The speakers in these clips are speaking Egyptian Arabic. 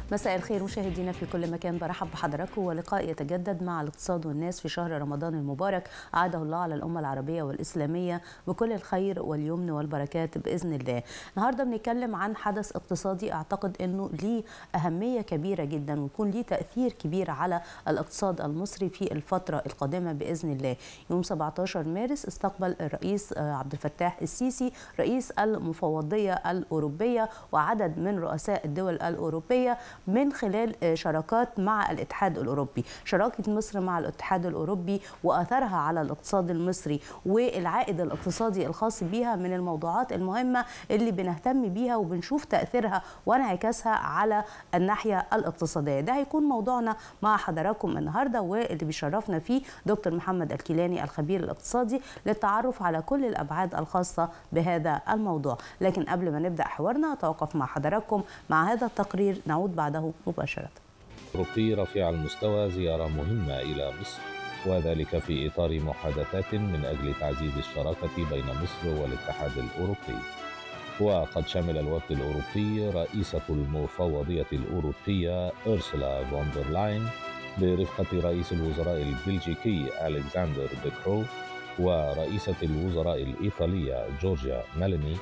مساء الخير مشاهدينا في كل مكان برحب بحضراتكم ولقاء يتجدد مع الاقتصاد والناس في شهر رمضان المبارك عاده الله على الامه العربيه والاسلاميه بكل الخير واليمن والبركات باذن الله. النهارده بنتكلم عن حدث اقتصادي اعتقد انه ليه اهميه كبيره جدا ويكون ليه تاثير كبير على الاقتصاد المصري في الفتره القادمه باذن الله. يوم 17 مارس استقبل الرئيس عبد الفتاح السيسي رئيس المفوضيه الاوروبيه وعدد من رؤساء الدول الاوروبيه من خلال شراكات مع الاتحاد الاوروبي، شراكه مصر مع الاتحاد الاوروبي واثرها على الاقتصاد المصري والعائد الاقتصادي الخاص بها من الموضوعات المهمه اللي بنهتم بيها وبنشوف تاثيرها وانعكاسها على الناحيه الاقتصاديه، ده هيكون موضوعنا مع حضراتكم النهارده واللي بيشرفنا فيه دكتور محمد الكيلاني الخبير الاقتصادي للتعرف على كل الابعاد الخاصه بهذا الموضوع، لكن قبل ما نبدا حوارنا اتوقف مع حضراتكم مع هذا التقرير نعود بعده مباشرة أوروبي رفيع المستوى زيارة مهمة إلى مصر وذلك في إطار محادثات من أجل تعزيز الشراكة بين مصر والاتحاد الأوروبي وقد شمل الوفد الأوروبي رئيسة المفوضية الأوروبية أرسلا فوندر لاين برفقة رئيس الوزراء البلجيكي ألكسندر ديكرو ورئيسة الوزراء الإيطالية جورجيا ميلاني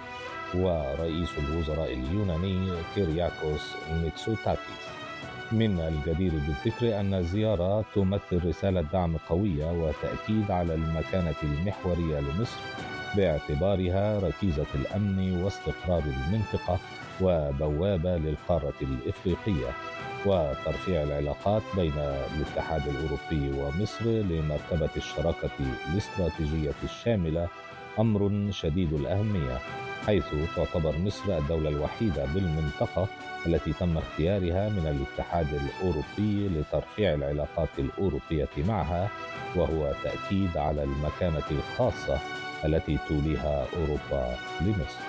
ورئيس الوزراء اليوناني كيرياكوس ميتسوتاكيس من الجدير بالذكر أن الزيارة تمثل رسالة دعم قوية وتأكيد على المكانة المحورية لمصر باعتبارها ركيزة الأمن واستقرار المنطقة وبوابة للقارة الإفريقية وترفيع العلاقات بين الاتحاد الأوروبي ومصر لمرتبة الشراكة الاستراتيجية الشاملة أمر شديد الأهمية حيث تعتبر مصر الدولة الوحيدة بالمنطقة التي تم اختيارها من الاتحاد الأوروبي لترفيع العلاقات الأوروبية معها وهو تأكيد على المكانة الخاصة التي توليها أوروبا لمصر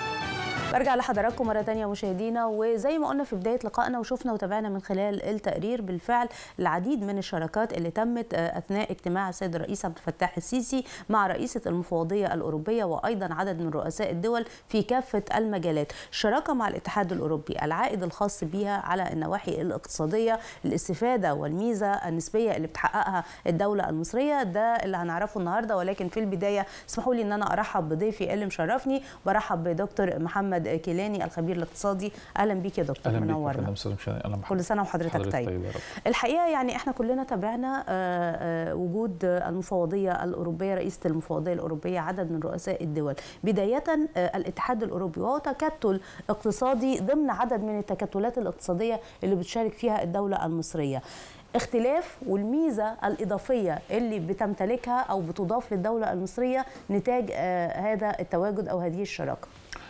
برجع لحضراتكم مرة تانية مشاهدينا وزي ما قلنا في بداية لقائنا وشفنا وتابعنا من خلال التقرير بالفعل العديد من الشراكات اللي تمت أثناء اجتماع السيد الرئيس عبد الفتاح السيسي مع رئيسة المفوضية الأوروبية وأيضا عدد من رؤساء الدول في كافة المجالات الشراكة مع الاتحاد الأوروبي العائد الخاص بها على النواحي الاقتصادية الاستفادة والميزة النسبية اللي بتحققها الدولة المصرية ده اللي هنعرفه النهاردة ولكن في البداية اسمحوا لي أن أنا أرحب بضيفي اللي مشرفني برحب بدكتور محمد محمد كيلاني الخبير الاقتصادي اهلا بيك يا دكتور اهلا منورنا بيك كل سنه وحضرتك طيب, طيب الحقيقه يعني احنا كلنا تابعنا وجود المفوضيه الاوروبيه رئيسه المفوضيه الاوروبيه عدد من رؤساء الدول بدايه الاتحاد الاوروبي وهو تكتل اقتصادي ضمن عدد من التكتلات الاقتصاديه اللي بتشارك فيها الدوله المصريه اختلاف والميزه الاضافيه اللي بتمتلكها او بتضاف للدوله المصريه نتاج هذا التواجد او هذه الشراكه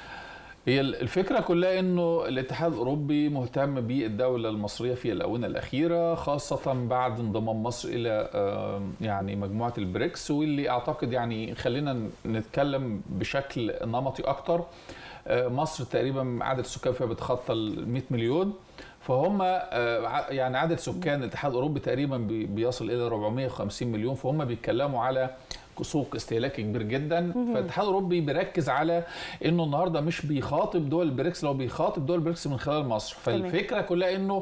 هي الفكرة كلها انه الاتحاد الاوروبي مهتم بالدولة المصرية في الاونة الاخيرة خاصة بعد انضمام مصر الى يعني مجموعة البريكس واللي اعتقد يعني خلينا نتكلم بشكل نمطي اكتر مصر تقريبا عدد السكان فيها بيتخطى ال 100 مليون فهم يعني عدد سكان الاتحاد الاوروبي تقريبا بيصل الى 450 مليون فهم بيتكلموا على سوق استهلاكي كبير جدا فالاتحاد الاوروبي بيركز على انه النهارده مش بيخاطب دول البريكس لو بيخاطب دول البريكس من خلال مصر فالفكره كلها انه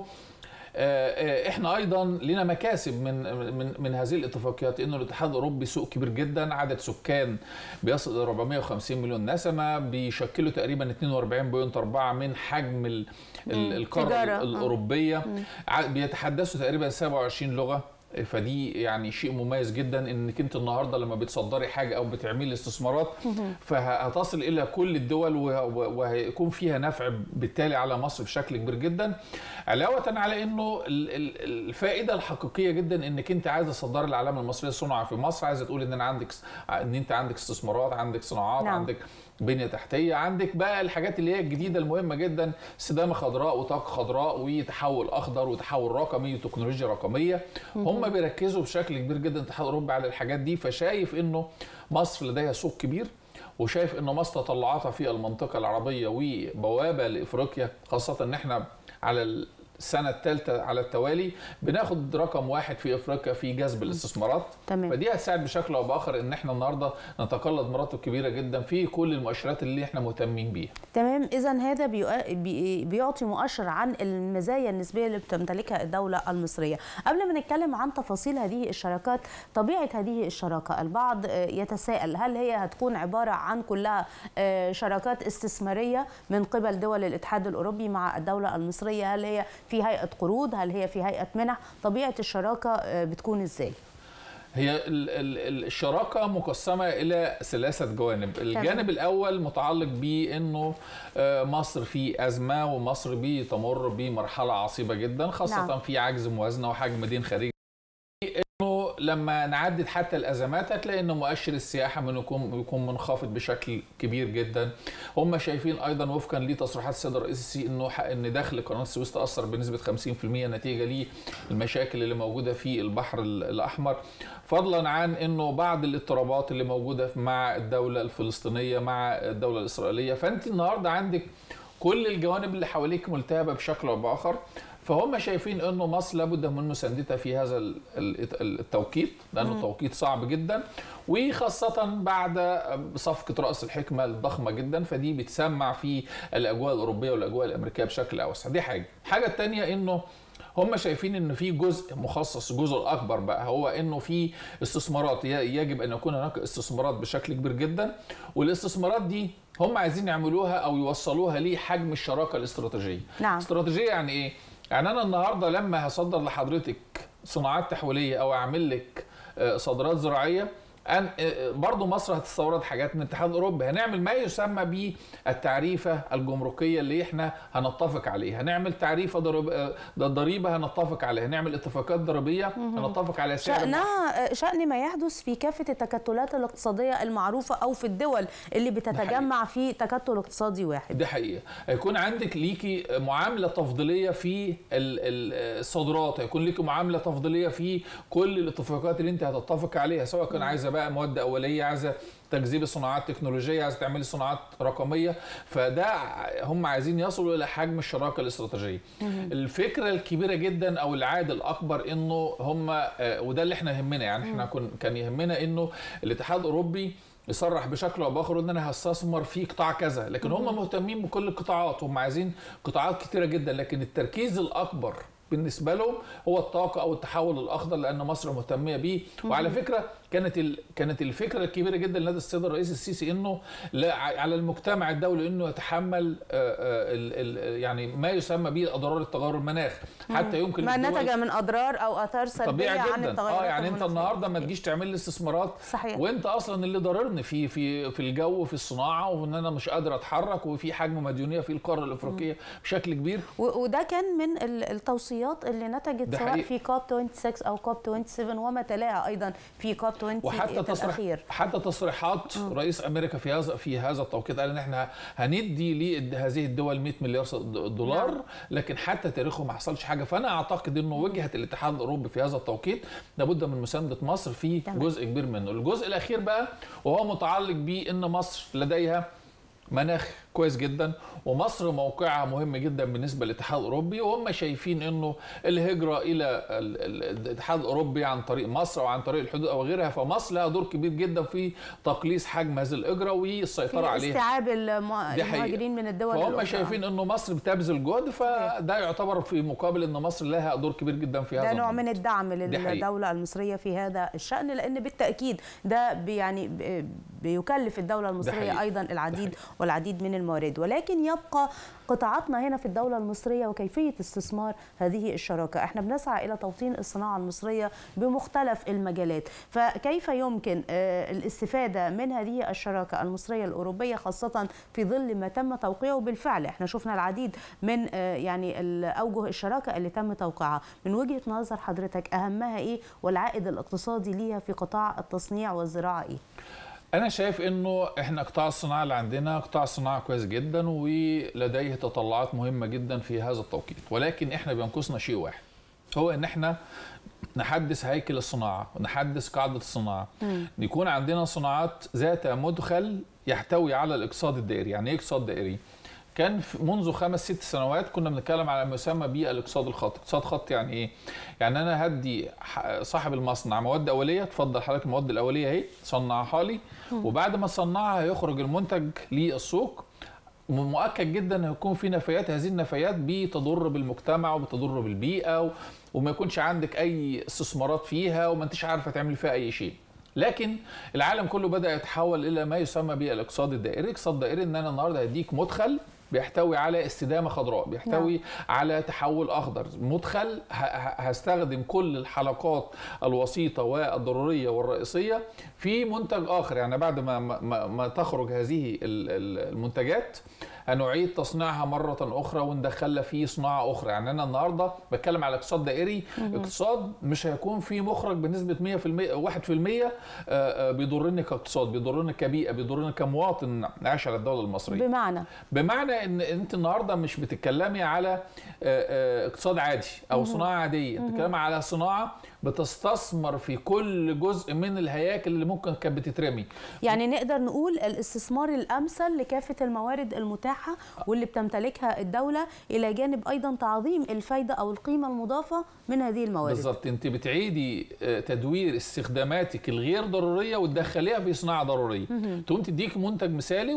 احنا ايضا لنا مكاسب من من من هذه الاتفاقيات انه الاتحاد الاوروبي سوق كبير جدا عدد سكان بيصل الى 450 مليون نسمه بيشكلوا تقريبا 42.4 من حجم القاره الاوروبيه بيتحدثوا تقريبا 27 لغه فدي يعني شيء مميز جدا انك انت النهارده لما بتصدري حاجه او بتعملي استثمارات فهتصل الى كل الدول وهيكون فيها نفع بالتالي على مصر بشكل كبير جدا علاوه على انه الفائده الحقيقيه جدا انك انت عايزه تصدري العلامه المصريه الصنع في مصر عايزه تقول ان انا عندك ان انت عندك استثمارات عندك صناعات نعم. عندك بنيه تحتيه عندك بقى الحاجات اللي هي الجديده المهمه جدا استدامه خضراء وطاقه خضراء وتحول اخضر وتحول رقمي وتكنولوجيا رقميه هم بيركزوا بشكل كبير جدا الاتحاد الاوروبي على الحاجات دي فشايف انه مصر لديها سوق كبير وشايف انه مصر تطلعاتها في المنطقه العربيه وبوابه لافريقيا خاصه ان احنا على السنه الثالثه على التوالي بناخد رقم واحد في افريقيا في جذب الاستثمارات تمام. فدي هتساعد بشكل او باخر ان احنا النهارده نتقلد مراتب كبيره جدا في كل المؤشرات اللي احنا مهتمين بيها تمام اذا هذا بيؤ- بي- بيعطي مؤشر عن المزايا النسبيه اللي بتمتلكها الدوله المصريه قبل ما نتكلم عن تفاصيل هذه الشراكات طبيعه هذه الشراكه البعض آه، يتساءل هل هي هتكون عباره عن كلها آه، شراكات استثماريه من قبل دول الاتحاد الاوروبي مع الدوله المصريه هل هي في هيئه قروض هل هي في هيئه منح طبيعه الشراكه آه، بتكون ازاي هي ال- ال- ال- الشراكه مقسمه الى ثلاثه جوانب الجانب الاول متعلق بانه آه، مصر في ازمه ومصر بتمر بمرحله عصيبه جدا خاصه نعم. نعم. في عجز موازنه وحجم دين خارجي انه لما نعدد حتى الازمات هتلاقي ان مؤشر السياحه من يكون يكون منخفض بشكل كبير جدا هم شايفين ايضا وفقا لتصريحات السيد الرئيس السيسي انه ح- ان دخل قناه السويس تاثر بنسبه 50% نتيجه للمشاكل اللي موجوده في البحر ال- الاحمر فضلا عن انه بعض الاضطرابات اللي موجوده مع الدوله الفلسطينيه مع الدوله الاسرائيليه فانت النهارده عندك كل الجوانب اللي حواليك ملتهبه بشكل او باخر فهم شايفين انه مصر لابد من مساندتها في هذا ال- ال- التوقيت لانه توقيت صعب جدا وخاصه بعد صفقه راس الحكمه الضخمه جدا فدي بتسمع في الاجواء الاوروبيه والاجواء الامريكيه بشكل اوسع دي حاجه الحاجه الثانيه انه هم شايفين ان في جزء مخصص الجزء الاكبر بقى هو انه في استثمارات ي- يجب ان يكون هناك استثمارات بشكل كبير جدا والاستثمارات دي هم عايزين يعملوها او يوصلوها لحجم الشراكه الاستراتيجيه نعم. استراتيجيه يعني ايه يعني انا النهارده لما هصدر لحضرتك صناعات تحويليه او اعمل لك آه، صادرات زراعيه أن آه، برضو مصر هتستورد حاجات من الاتحاد الاوروبي هنعمل ما يسمى بالتعريفه الجمركيه اللي احنا هنتفق عليها هنعمل تعريفه ضرب آه، ضريبه هنتفق عليها هنعمل اتفاقات ضريبيه هنتفق على سعر شأنها شأن ما يحدث في كافة التكتلات الاقتصادية المعروفة أو في الدول اللي بتتجمع في تكتل اقتصادي واحد دي حقيقة هيكون عندك ليكي معاملة تفضيلية في ال- ال- الصادرات هيكون ليكي معاملة تفضيلية في كل الاتفاقات اللي انت هتتفق عليها سواء كان عايزة بقى مواد أولية عايزة تجذيب صناعات تكنولوجية عايزة تعملي صناعات رقمية فده هم عايزين يصلوا إلى حجم الشراكة الاستراتيجية الفكرة الكبيرة جدا أو العائد الأكبر إنه هم آه، وده اللي احنا يهمنا يعني احنا كن كان يهمنا إنه الاتحاد الأوروبي يصرح بشكل او باخر ان انا هستثمر في قطاع كذا لكن هم مهتمين بكل القطاعات هم عايزين قطاعات كتيره جدا لكن التركيز الاكبر بالنسبه لهم هو الطاقه او التحول الاخضر لان مصر مهتميه بيه وعلى فكره كانت ال... كانت الفكره الكبيره جدا لدى السيد الرئيس السيسي انه لا على المجتمع الدولي انه يتحمل آه، آه، ال... ال... يعني ما يسمى به اضرار التغير المناخ حتى يمكن ما الدول- نتج من أضرار أو آثار سلبية طبيعي عن جدا التغيرات اه يعني انت المناخية. النهارده ما تجيش تعمل لي استثمارات صحيح. وانت اصلا اللي ضررني في في في الجو وفي الصناعه وان انا مش قادر اتحرك وفي حجم مديونيه في القاره الافريقيه بشكل كبير و- وده كان من ال- التوصيات اللي نتجت ده سواء حقيقي. في كوب 26 او كوب 27 وما تلاها ايضا في كوب 20 وحتى تصريح الاخير حتى تصريحات رئيس امريكا في هذا في هذا التوقيت قال ان احنا هندي لهذه الدول 100 مليار دولار نعم. لكن حتى تاريخه ما حصلش حاجه فانا اعتقد انه وجهه الاتحاد الاوروبي في هذا التوقيت لابد من مسانده مصر في تمام. جزء كبير منه الجزء الاخير بقى وهو متعلق بان مصر لديها مناخ كويس جدا ومصر موقعها مهم جدا بالنسبه للاتحاد الاوروبي وهم شايفين انه الهجره الى ال- ال- الاتحاد الاوروبي عن طريق مصر او عن طريق الحدود او غيرها فمصر لها دور كبير جدا في تقليص حجم هذه الهجره والسيطره في عليها استيعاب المع- دي حقيقة. المهاجرين من الدول فهم الأخرى. شايفين انه مصر بتبذل جهد فده يعتبر في مقابل ان مصر لها دور كبير جدا في هذا ده نوع الموضوع. من الدعم دي حقيقة. للدولة المصرية في هذا الشأن لأن بالتأكيد ده بي- يعني ب- بيكلف الدولة المصرية حقيقة. أيضا العديد والعديد من الموارد ولكن يبقى قطاعاتنا هنا في الدولة المصرية وكيفية استثمار هذه الشراكة احنا بنسعى إلى توطين الصناعة المصرية بمختلف المجالات فكيف يمكن آه، الاستفادة من هذه الشراكة المصرية الأوروبية خاصة في ظل ما تم توقيعه بالفعل احنا شفنا العديد من آه، يعني ال- أوجه الشراكة اللي تم توقيعها من وجهة نظر حضرتك أهمها إيه والعائد الاقتصادي ليها في قطاع التصنيع والزراعة إيه؟ انا شايف انه احنا قطاع الصناعه اللي عندنا قطاع صناعه كويس جدا ولديه تطلعات مهمه جدا في هذا التوقيت ولكن احنا بينقصنا شيء واحد هو ان احنا نحدث هيكل الصناعه ونحدث قاعده الصناعه يكون عندنا صناعات ذات مدخل يحتوي على الاقتصاد الدائري يعني ايه اقتصاد دائري كان منذ خمس ست سنوات كنا بنتكلم على ما يسمى بالاقتصاد الخط اقتصاد خط يعني ايه يعني انا هدي صاحب المصنع مواد اوليه تفضل حضرتك المواد الاوليه اهي صنعها لي وبعد ما صنعها هيخرج المنتج للسوق مؤكد جدا هيكون في نفايات هذه النفايات بتضر بالمجتمع وبتضر بالبيئه وما يكونش عندك اي استثمارات فيها وما انتش عارفه تعمل فيها اي شيء لكن العالم كله بدا يتحول الى ما يسمى بالاقتصاد الدائري الاقتصاد الدائري ان انا النهارده هديك مدخل بيحتوي على استدامه خضراء بيحتوي نعم. على تحول اخضر مدخل هستخدم كل الحلقات الوسيطه والضروريه والرئيسيه في منتج اخر يعني بعد ما ما, ما تخرج هذه المنتجات هنعيد تصنيعها مرة أخرى وندخلها في صناعة أخرى يعني أنا النهاردة بتكلم على اقتصاد دائري اقتصاد مش هيكون فيه مخرج بنسبة 100% 1% بيضرني كاقتصاد بيضرني كبيئة بيضرني كمواطن عايش على الدولة المصرية بمعنى بمعنى ان انت النهارده مش بتتكلمي على اقتصاد عادي او صناعه عاديه بتتكلمي على صناعه بتستثمر في كل جزء من الهياكل اللي ممكن كانت بتترمي يعني نقدر نقول الاستثمار الامثل لكافه الموارد المتاحه واللي بتمتلكها الدوله الى جانب ايضا تعظيم الفايده او القيمه المضافه من هذه الموارد بالظبط انت بتعيدي تدوير استخداماتك الغير ضروريه وتدخليها في صناعه ضروريه تقوم تديك منتج مثالي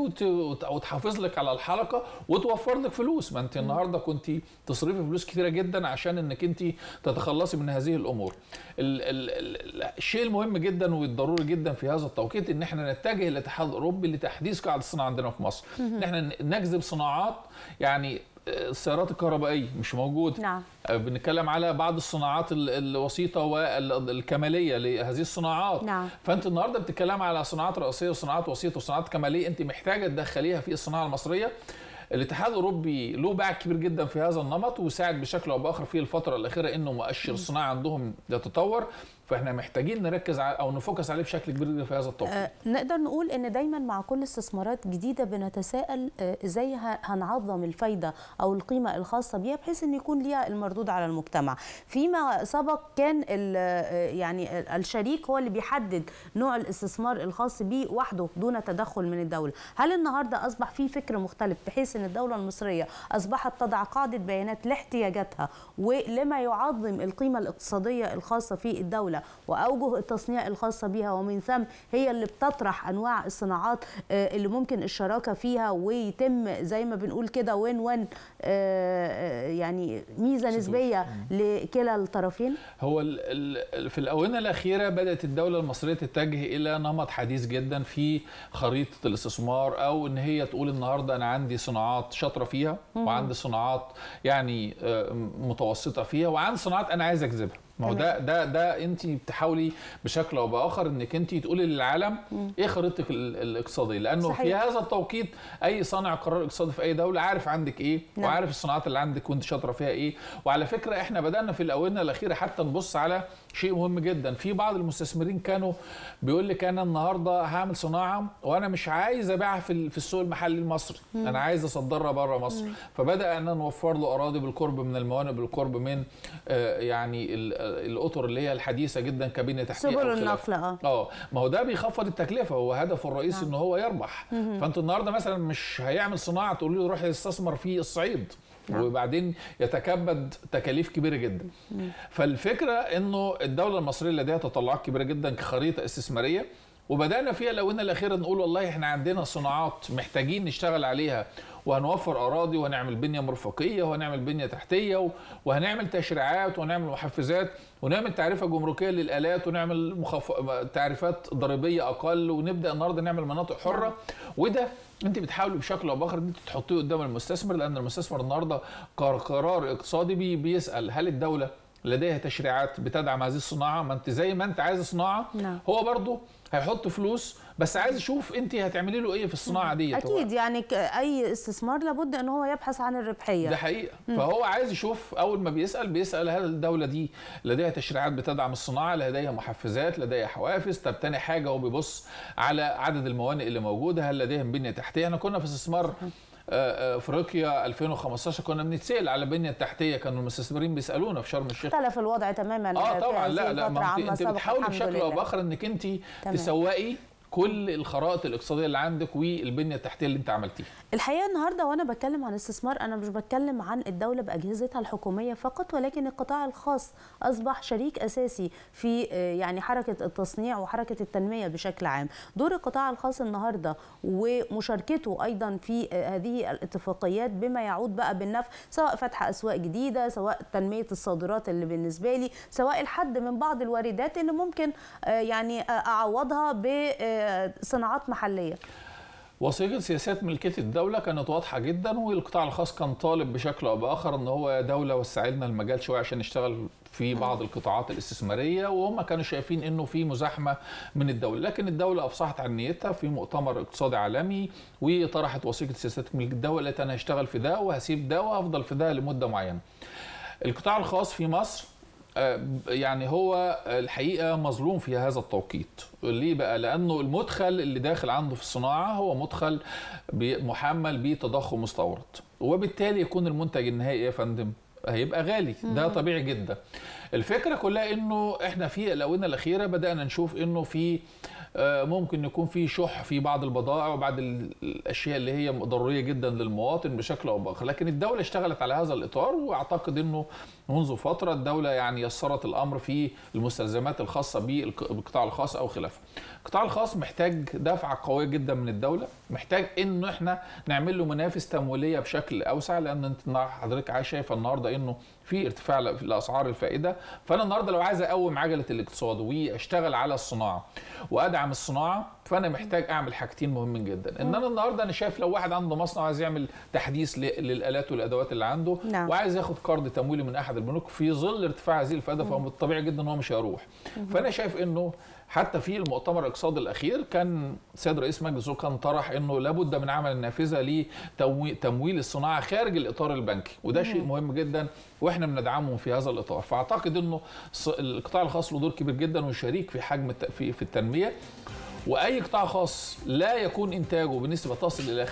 وتحافظ لك على الحلقه وتوفر لك فلوس ما انت النهارده كنت تصرفي فلوس كثيره جدا عشان انك انت تتخلصي من هذه الامور ال ال ال الشيء المهم جدا والضروري جدا في هذا التوقيت ان احنا نتجه للاتحاد الاوروبي لتحديث قاعده الصناعه عندنا في مصر ان احنا نجذب صناعات يعني السيارات الكهربائيه مش موجود نعم. بنتكلم على بعض الصناعات الوسيطه والكماليه لهذه الصناعات نعم. فانت النهارده بتتكلم على صناعات رئيسيه وصناعات وسيطه وصناعات كماليه انت محتاجه تدخليها في الصناعه المصريه الاتحاد الاوروبي له باع كبير جدا في هذا النمط وساعد بشكل او باخر في الفتره الاخيره انه مؤشر الصناعه عندهم يتطور فاحنا محتاجين نركز على او نفوكس عليه بشكل كبير جدا في هذا التوقيت. آه نقدر نقول ان دايما مع كل استثمارات جديده بنتساءل آه ازاي هنعظم الفايده او القيمه الخاصه بيها بحيث ان يكون ليها المردود على المجتمع. فيما سبق كان يعني الشريك هو اللي بيحدد نوع الاستثمار الخاص بيه وحده دون تدخل من الدوله. هل النهارده اصبح في فكر مختلف بحيث ان الدوله المصريه اصبحت تضع قاعده بيانات لاحتياجاتها ولما يعظم القيمه الاقتصاديه الخاصه في الدوله واوجه التصنيع الخاصه بها ومن ثم هي اللي بتطرح انواع الصناعات اللي ممكن الشراكه فيها ويتم زي ما بنقول كده وين وين يعني ميزه نسبيه لكلا الطرفين هو في الاونه الاخيره بدات الدوله المصريه تتجه الى نمط حديث جدا في خريطه الاستثمار او ان هي تقول النهارده انا عندي صناعات شاطره فيها وعندي صناعات يعني متوسطه فيها وعندي صناعات انا عايز اجذبها ما هو ده ده ده انت بتحاولي بشكل او باخر انك انت تقولي للعالم مم. ايه خريطتك الاقتصاديه لانه صحيح. في هذا التوقيت اي صانع قرار اقتصادي في اي دوله عارف عندك ايه نعم. وعارف الصناعات اللي عندك وانت شاطره فيها ايه وعلى فكره احنا بدانا في الاونه الاخيره حتى نبص على شيء مهم جدا في بعض المستثمرين كانوا بيقول لك انا النهارده هعمل صناعه وانا مش عايز ابيعها في في السوق المحلي المصري مم. انا عايز اصدرها بره مصر مم. فبدا ان نوفر له اراضي بالقرب من الموانئ بالقرب من آه يعني الاطر اللي هي الحديثه جدا كبنيه تحتيه سبل النقل اه اه ما هو ده بيخفض التكلفه هو هدفه الرئيسي ان هو يربح فانت النهارده مثلا مش هيعمل صناعه تقول له روح يستثمر في الصعيد نعم. وبعدين يتكبد تكاليف كبيره جدا مم. فالفكره انه الدوله المصريه لديها تطلعات كبيره جدا كخريطه استثماريه وبدانا فيها الاونه الاخيره نقول والله احنا عندنا صناعات محتاجين نشتغل عليها وهنوفر اراضي وهنعمل بنيه مرفقيه وهنعمل بنيه تحتيه وهنعمل تشريعات وهنعمل محفزات ونعمل تعرفه جمركيه للالات ونعمل مخف... تعريفات ضريبيه اقل ونبدا النهارده نعمل مناطق حره وده انت بتحاولي بشكل او باخر ان انت تحطيه قدام المستثمر لان المستثمر النهارده قرار اقتصادي بي بيسال هل الدوله لديها تشريعات بتدعم هذه الصناعه ما انت زي ما انت عايز صناعه نعم. هو برضه هيحط فلوس بس عايز يشوف انت هتعملي له ايه في الصناعه دي اكيد يعني اي استثمار لابد ان هو يبحث عن الربحيه ده حقيقه مم. فهو عايز يشوف اول ما بيسال بيسال هل الدوله دي لديها تشريعات بتدعم الصناعه لديها محفزات لديها حوافز طب تاني حاجه هو بيبص على عدد الموانئ اللي موجوده هل لديهم بنيه تحتيه احنا كنا في استثمار افريقيا 2015 كنا بنتسال على البنيه التحتيه كانوا المستثمرين بيسالونا في شرم الشيخ اختلف الوضع تماما اه طبعا لا لا ما انت, انت بتحاولي بشكل او باخر انك انت تسوقي كل الخرائط الاقتصاديه اللي عندك والبنيه التحتيه اللي انت عملتيها الحقيقه النهارده وانا بتكلم عن استثمار انا مش بتكلم عن الدوله باجهزتها الحكوميه فقط ولكن القطاع الخاص اصبح شريك اساسي في آه، يعني حركه التصنيع وحركه التنميه بشكل عام دور القطاع الخاص النهارده ومشاركته ايضا في آه، هذه الاتفاقيات بما يعود بقى بالنفع سواء فتح اسواق جديده سواء تنميه الصادرات اللي بالنسبه لي سواء الحد من بعض الواردات اللي ممكن آه، يعني آه، اعوضها بصناعات محليه وثيقة سياسات ملكية الدولة كانت واضحة جدا والقطاع الخاص كان طالب بشكل أو بآخر إن هو يا دولة وسعي لنا المجال شوية عشان نشتغل في بعض القطاعات الاستثمارية وهم كانوا شايفين إنه في مزاحمة من الدولة لكن الدولة أفصحت عن نيتها في مؤتمر اقتصادي عالمي وطرحت وثيقة سياسات ملكية الدولة قالت أنا هشتغل في ده وهسيب ده وهفضل في ده لمدة معينة القطاع الخاص في مصر آه، يعني هو الحقيقه مظلوم في هذا التوقيت ليه بقى لانه المدخل اللي داخل عنده في الصناعه هو مدخل بي- محمل بتضخم مستورد وبالتالي يكون المنتج النهائي إيه يا فندم هيبقى غالي ده طبيعي جدا الفكره كلها انه احنا في الاونه الاخيره بدانا نشوف انه في آه، ممكن يكون في شح في بعض البضائع وبعض ال- الاشياء اللي هي ضروريه جدا للمواطن بشكل او باخر لكن الدوله اشتغلت على هذا الاطار واعتقد انه منذ فتره الدوله يعني يسرت الامر في المستلزمات الخاصه بالق- بالقطاع الخاص او خلافه القطاع الخاص محتاج دفعه قويه جدا من الدوله محتاج انه احنا نعمل له منافس تمويليه بشكل اوسع لان انت حضرتك عايز شايفه النهارده انه في ارتفاع ل- في الاسعار الفائده فانا النهارده لو عايز اقوم عجله الاقتصاد واشتغل على الصناعه وادعم الصناعه فانا محتاج اعمل حاجتين مهمين جدا ان انا النهارده انا شايف لو واحد عنده مصنع عايز يعمل تحديث ل- للالات والادوات اللي عنده نعم. وعايز ياخد قرض تمويلي من احد البنوك في ظل ارتفاع هذه الفائده فهو طبيعي جدا ان هو مش هيروح فانا شايف انه حتى في المؤتمر الاقتصادي الاخير كان سيد رئيس مجلس الوزراء كان طرح انه لابد من عمل نافذه لتمويل الصناعه خارج الاطار البنكي وده شيء مهم جدا واحنا بندعمهم في هذا الاطار فاعتقد انه الص- القطاع الخاص له دور كبير جدا وشريك في حجم الت- في في التنميه واي قطاع خاص لا يكون انتاجه بنسبه تصل الى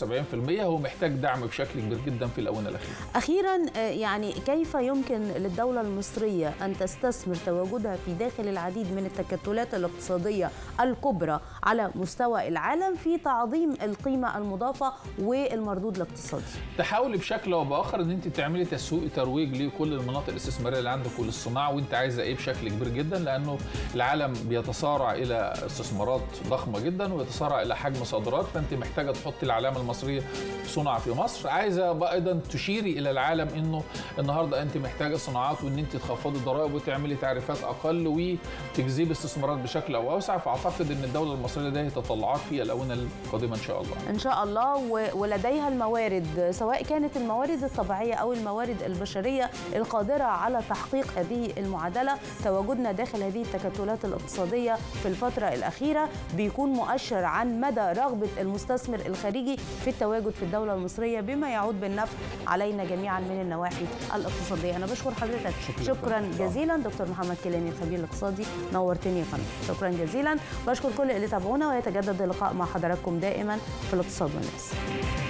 75% هو محتاج دعم بشكل كبير جدا في الاونه الاخيره أخيرا آه، يعني كيف يمكن للدولة المصرية أن تستثمر تواجدها في داخل العديد من التكتلات الاقتصادية الكبرى على مستوى العالم في تعظيم القيمة المضافة والمردود الاقتصادي تحاولي بشكل او باخر ان انت تعملي تسويق ترويج لكل المناطق الاستثماريه اللي عندك وللصناعه وانت عايزه ايه بشكل كبير جدا لانه العالم بيتصارع الى استثمارات ضخمه جدا ويتصارع الى حجم صادرات فانت محتاجه تحطي العلامه المصريه صنع في مصر عايزه بقى ايضا تشيري الى العالم انه النهارده انت محتاجه صناعات وان انت تخفضي الضرائب وتعملي تعريفات اقل وتجذبي استثمارات بشكل او اوسع فاعتقد ان الدوله المصريه لديها تطلعات في الاونه القادمه ان شاء الله إن شاء الله و- ولديها الموارد سواء كانت الموارد الطبيعية أو الموارد البشرية القادرة على تحقيق هذه المعادلة تواجدنا داخل هذه التكتلات الاقتصادية في الفترة الأخيرة بيكون مؤشر عن مدى رغبة المستثمر الخارجي في التواجد في الدولة المصرية بما يعود بالنفع علينا جميعا من النواحي الاقتصادية أنا بشكر حضرتك شكرا, شكرا جزيلا دكتور محمد كيلاني الخبير الاقتصادي نورتني يا فندم شكرا جزيلا بشكر كل اللي تابعونا ويتجدد اللقاء مع حضراتكم دائما في الاقتصاد والناس